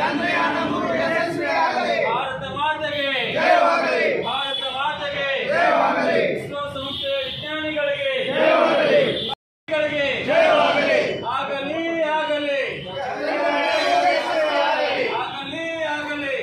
ಭಾರತ ಮಾತೆಗೆ ಭಾರತ ಮಾತೆಗೆ ಇಸ್ರೋ ಸಂಸ್ಥೆಯ ವಿಜ್ಞಾನಿಗಳಿಗೆ ವಿಜ್ಞಾನಿಗಳಿಗೆ ಆಗಲಿ ಆಗಲಿ ಆಗಲಿ ಆಗಲಿ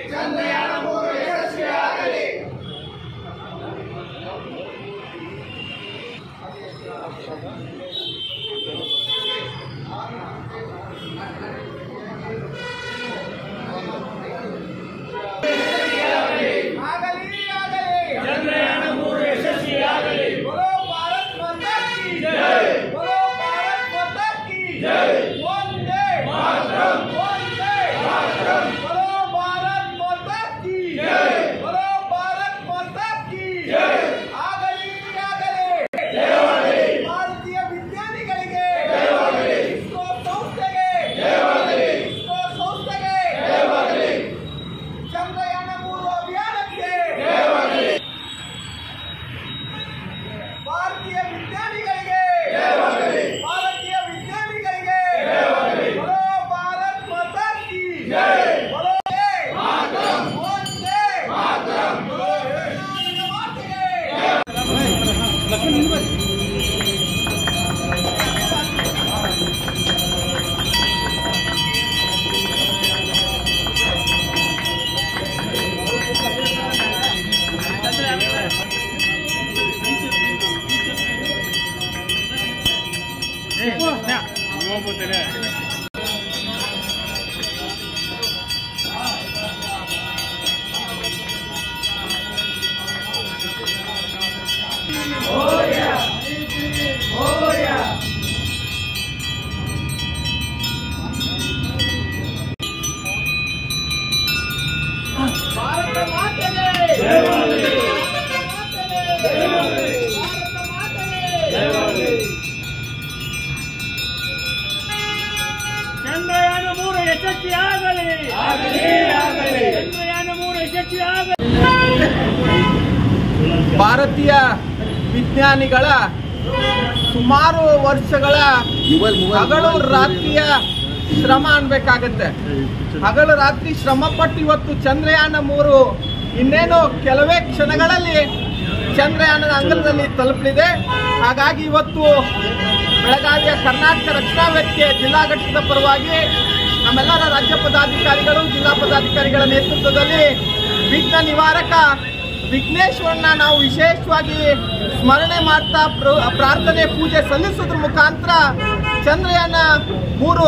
ಆಗಲಿ ಆಗಲಿ ಚಂದ್ರಯಾನ ಮೂರು ಯಶಸ್ವಿಯಾಗಲಿ बोलो भारत माता की जय बोलो भारत माता की जय वंदे मातरम वंदे मातरम बोलो भारत माता की जय बोलो भारत माता की जय ಆಗಲಿ ಆಗಲಿ ಜಯವಾಗಲಿ ಭಾರತೀಯ ವಿಜ್ಞಾನಿಗಳಿಗೆ ಜಯವಾಗಲಿ ಇಸ್ರೋ ಸಂಸ್ಥೆಗೆ ಜಯವಾಗಲಿ ಇಸ್ರೋ ಸಂಸ್ಥೆಗೆ ಜಯವಾಗಲಿ ಚಂದ್ರಯಾನ ಮೂರು ಅಭಿಯಾನಕ್ಕೆ ಜಯವಾಗಲಿ ಭಾರತೀಯ ವಿಜ್ಞಾನಿಗಳಿಗೆ ಜಯವಾಗಲಿ ಭಾರತೀಯ ವಿಜ್ಞಾನಿಗಳಿಗೆ ಜಯವಾಗಲಿ बोलो भारत माता की जय बोलो मातरम वंदे मातरम बोलो ಕರ್ನಾಟಕ ಮಾತೆಗೆ ಭಾರತ ಮಾತೆಗೆ ಜಯವಾಗಲಿ ಭಾರತ ಮಾತೆಗೆ ಜಯವಾಗಲಿ ಚಂದ್ರಯಾನ ಮೂರು ಯಶಸ್ವಿಯಾಗಲಿ ಚಂದ್ರಯಾನ ಮೂರು ಯಶಸ್ವಿಯಾಗಲಿ ಭಾರತೀಯ ವಿಜ್ಞಾನಿಗಳ ಸುಮಾರು ವರ್ಷಗಳ ಹಗಲು ರಾತ್ರಿಯ ಶ್ರಮ ಅನ್ಬೇಕಾಗತ್ತೆ ಹಗಲು ರಾತ್ರಿ ಶ್ರಮ ಪಟ್ಟು ಇವತ್ತು ಚಂದ್ರಯಾನ ಮೂರು ಇನ್ನೇನು ಕೆಲವೇ ಕ್ಷಣಗಳಲ್ಲಿ ಚಂದ್ರಯಾನದ ಅಂಗಳದಲ್ಲಿ ತಲುಪಲಿದೆ ಹಾಗಾಗಿ ಇವತ್ತು ಬೆಳಗಾವಿಯ ಕರ್ನಾಟಕ ರಕ್ಷಣಾ ವೇದಿಕೆ ಜಿಲ್ಲಾ ಘಟಕದ ಪರವಾಗಿ ನಮ್ಮೆಲ್ಲರ ರಾಜ್ಯ ಪದಾಧಿಕಾರಿಗಳು ಜಿಲ್ಲಾ ಪದಾಧಿಕಾರಿಗಳ ನೇತೃತ್ವದಲ್ಲಿ ವಿಘ್ನ ನಿವಾರಕ ವಿಘ್ನೇಶ್ವರನ ನಾವು ವಿಶೇಷವಾಗಿ ಸ್ಮರಣೆ ಮಾಡ್ತಾ ಪ್ರ- ಪ್ರಾರ್ಥನೆ ಪೂಜೆ ಸಲ್ಲಿಸೋದ್ರ ಮುಖಾಂತರ ಚಂದ್ರಯಾನ ಮೂರು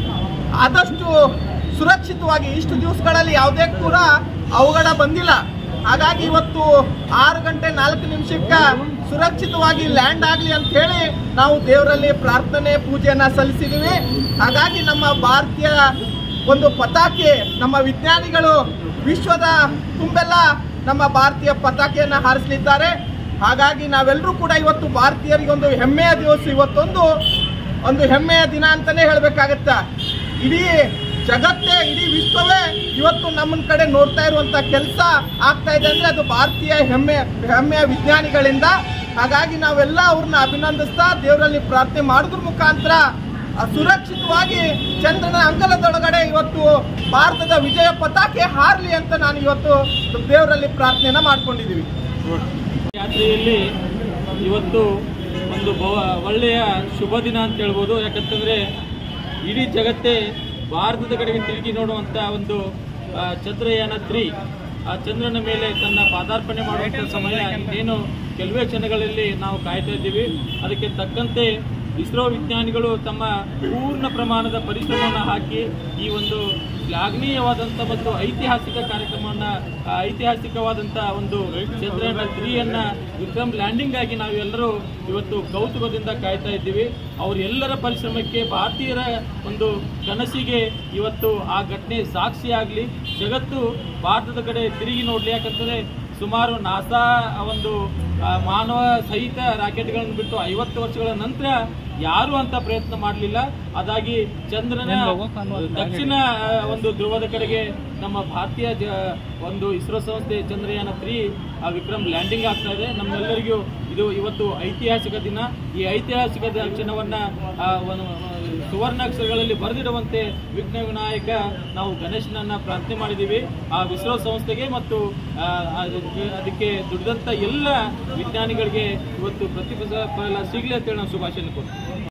ಆದಷ್ಟು ಸುರಕ್ಷಿತವಾಗಿ ಇಷ್ಟು ದಿವಸಗಳಲ್ಲಿ ಯಾವುದೇ ಕೂಡ ಅವಘಡ ಬಂದಿಲ್ಲ ಹಾಗಾಗಿ ಇವತ್ತು ಆರು ಗಂಟೆ ನಾಲ್ಕು ನಿಮಿಷಕ್ಕೆ ಸುರಕ್ಷಿತವಾಗಿ ಲ್ಯಾಂಡ್ ಆಗಲಿ ಅಂತ ಹೇಳಿ ನಾವು ದೇವರಲ್ಲಿ ಪ್ರಾರ್ಥನೆ ಪೂಜೆಯನ್ನ ಸಲ್ಲಿಸಿದ್ದೀವಿ ಹಾಗಾಗಿ ನಮ್ಮ ಭಾರತೀಯ ಒಂದು ಪತಾಕೆ ನಮ್ಮ ವಿಜ್ಞಾನಿಗಳು ವಿಶ್ವದ ತುಂಬೆಲ್ಲ ನಮ್ಮ ಭಾರತೀಯ ಪತಾಕೆಯನ್ನ ಹಾರಿಸಲಿದ್ದಾರೆ ಹಾಗಾಗಿ ನಾವೆಲ್ಲರೂ ಕೂಡ ಇವತ್ತು ಭಾರತೀಯರಿಗೆ ಒಂದು ಹೆಮ್ಮೆಯ ದಿವಸ ಇವತ್ತೊಂದು ಒಂದು ಹೆಮ್ಮೆಯ ದಿನ ಅಂತಾನೆ ಹೇಳ್ಬೇಕಾಗತ್ತ ಇಡೀ ಜಗತ್ತೇ ಇಡೀ ವಿಶ್ವವೇ ಇವತ್ತು ನಮ್ಮನ್ ಕಡೆ ನೋಡ್ತಾ ಇರುವಂತ ಕೆಲಸ ಆಗ್ತಾ ಇದೆ ಅಂದ್ರೆ ಅದು ಭಾರತೀಯ ಹೆಮ್ಮೆ ಹೆಮ್ಮೆಯ ವಿಜ್ಞಾನಿಗಳಿಂದ ಹಾಗಾಗಿ ನಾವೆಲ್ಲ ಅವ್ರನ್ನ ಅಭಿನಂದಿಸ್ತಾ ದೇವರಲ್ಲಿ ಪ್ರಾರ್ಥನೆ ಮಾಡೋದ್ರ ಮುಖಾಂತರ ಆ ಸುರಕ್ಷಿತವಾಗಿ ಚಂದ್ರನ ಅಂಗಲದೊಳಗಡೆ ಇವತ್ತು ಭಾರತದ ವಿಜಯ ಪತಾಕೆ ಹಾರಲಿ ಅಂತ ನಾನು ಇವತ್ತು ದೇವರಲ್ಲಿ ಪ್ರಾರ್ಥನೆಯನ್ನ ಮಾಡ್ಕೊಂಡಿದ್ದೀವಿ ಯಾತ್ರೆಯಲ್ಲಿ ಇವತ್ತು ಒಂದು ಬವ ಒಳ್ಳೆಯ ಶುಭ ದಿನ ಅಂತ ಹೇಳ್ಬೋದು ಯಾಕಂತಂದ್ರೆ ಇಡೀ ಜಗತ್ತೇ ಭಾರತದ ಕಡೆಗೆ ತಿರುಗಿ ನೋಡುವಂತ ಒಂದು ಆ, ಚಂದ್ರಯಾನ ತ್ರೀ ಆ ಚಂದ್ರನ ಮೇಲೆ ತನ್ನ ಪಾದಾರ್ಪಣೆ ಮಾಡುವಂತ ಸಮಯ ಇನ್ನೇನು ಕೆಲವೇ ಕ್ಷಣಗಳಲ್ಲಿ ನಾವು ಕಾಯ್ತಾ ಇದ್ದೀವಿ ಅದಕ್ಕೆ ತಕ್ಕಂತೆ ಇಸ್ರೋ ವಿಜ್ಞಾನಿಗಳು ತಮ್ಮ ಪೂರ್ಣ ಪ್ರಮಾಣದ ಪರಿಶ್ರಮವನ್ನು ಹಾಕಿ ಈ ಒಂದು ಶ್ಲಾಘನೀಯವಾದಂಥ ಮತ್ತು ಐತಿಹಾಸಿಕ ಕಾರ್ಯಕ್ರಮವನ್ನ ಆ, ಐತಿಹಾಸಿಕವಾದಂಥ ಒಂದು ಚಂದ್ರಯಾನ ತ್ರೀಯನ್ನ ವಿಕ್ರಮ್ ಲ್ಯಾಂಡಿಂಗ್ ಆಗಿ ನಾವೆಲ್ಲರೂ ಇವತ್ತು ಕೌತುಕದಿಂದ ಕಾಯ್ತಾ ಇದ್ದೀವಿ ಅವರೆಲ್ಲರ ಪರಿಶ್ರಮಕ್ಕೆ ಭಾರತೀಯರ ಒಂದು ಕನಸಿಗೆ ಇವತ್ತು ಆ ಘಟನೆ ಸಾಕ್ಷಿಯಾಗಲಿ ಜಗತ್ತು ಭಾರತದ ಕಡೆ ತಿರುಗಿ ನೋಡ್ಲಿ ಯಾಕಂತಂದ್ರೆ ಸುಮಾರು ನಾಸಾ ಒಂದು ಆ, ಮಾನವ ಸಹಿತ ರಾಕೆಟ್ಗಳನ್ನು ಬಿಟ್ಟು ಐವತ್ತು ವರ್ಷಗಳ ನಂತರ ಯಾರು ಅಂತ ಪ್ರಯತ್ನ ಮಾಡಲಿಲ್ಲ ಅದಾಗಿ ಚಂದ್ರನ ದಕ್ಷಿಣ ಆ, ಒಂದು ಧ್ರುವದ ಕಡೆಗೆ ನಮ್ಮ ಭಾರತೀಯ ಜ- ಒಂದು ಇಸ್ರೋ ಸಂಸ್ಥೆ ಚಂದ್ರಯಾನ ತ್ರೀ ಆ ವಿಕ್ರಮ್ ಲ್ಯಾಂಡಿಂಗ್ ಆಗ್ತಾ ಇದೆ ನಮ್ಮೆಲ್ಲರಿಗೂ ಇದು ಇವತ್ತು ಐತಿಹಾಸಿಕ ದಿನ ಈ ಐತಿಹಾಸಿಕ ದ- ಕ್ಷಣವನ್ನ ಆ, ಒಂದು ಸುವರ್ಣಾಕ್ಷರಗಳಲ್ಲಿ ಬರೆದಿಡುವಂತೆ ವಿಘ್ನ ವಿನಾಯಕ ನಾವು ಗಣೇಶನನ್ನ ಪ್ರಾರ್ಥನೆ ಮಾಡಿದ್ದೀವಿ ಆ ವಿಶ್ವ ಸಂಸ್ಥೆಗೆ ಮತ್ತು ಆ, ಅದಕ್ಕೆ ಅದಕ್ಕೆ ದುಡಿದಂಥ ಎಲ್ಲ ವಿಜ್ಞಾನಿಗಳಿಗೆ ಇವತ್ತು ಪ್ರತಿಫಲ ಸಿಗಲಿ ಅಂತೇಳಿ ನಾವು ಶುಭಾಶಯ ಕೊಡ್ತೀವಿ